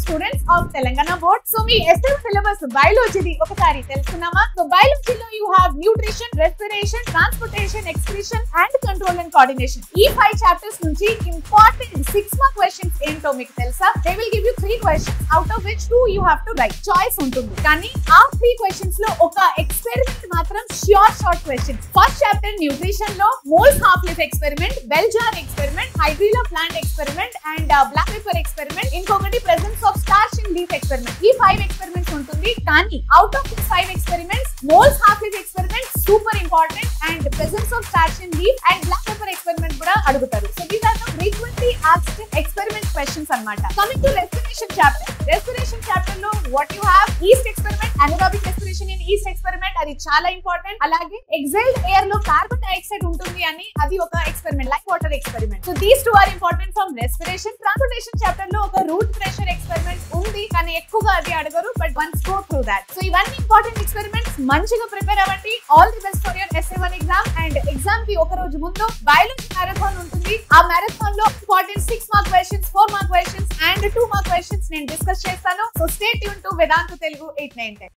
students of Telangana board so మీ SM syllabus బయాలజీది ఒకసారి తెలుసుకున్నామా సో బయాలజీలో you have nutrition respiration transportation excretion and control and coordination ఈ ఫైవ్ చాప్టర్స్ నుంచి ఇంపార్టెంట్ సిక్స్ మార్క్ క్వశ్చన్స్ ఏంటో మీకు తెలుసా they will give you three questions out of which two you have to write choice ఉంటుంది కానీ ఆ three questions లో ఒక ఎక్స్పెరిమెంట్ మాత్రం sure short question first chapter nutrition లో Moll's half leaf experiment bell jar experiment hydrilla plant experiment and black paper experiment ఇంకొకటి presence of starch in leaf experiment ఈ five experiments ఉంటుంది కానీ out of this five experiments Moll's half leaf experiment super important and presence of starch in leaf and black paper experiment కూడా అడుగుతారు so these are the frequently asked experiment questions అన్నమాట coming to respiration chapter respiration chapter లో what you have yeast experiment anaerobic respiration in yeast experiment అది చాలా important అలాగే exhaled air లో carbon dioxide ఉంటుంది అని అది ఒక experiment like water experiment so these two are important from respiration transportation chapter లో ఒక రూట్ ప్రెషర్ ఎక్స్పెరిమెంట్ ఉంది కానీ ఎక్కువగా అది అడగరు but once go through that so ఇవన్నీ ఇంపార్టెంట్ ఎక్స్పెరిమెంట్స్ మంచిగా ప్రిపేర్ అవ్వండి all the best for your SA one exam and exam కి ఒక రోజు ముందు బయాలజీ మ్యారథాన్ ఉంటుంది ఆ మ్యారథాన్ లో important six mark questions four mark questions and two mark questions నేను డిస్కస్ చేస్తాను so stay tune to Vedantu Telugu eight nine ten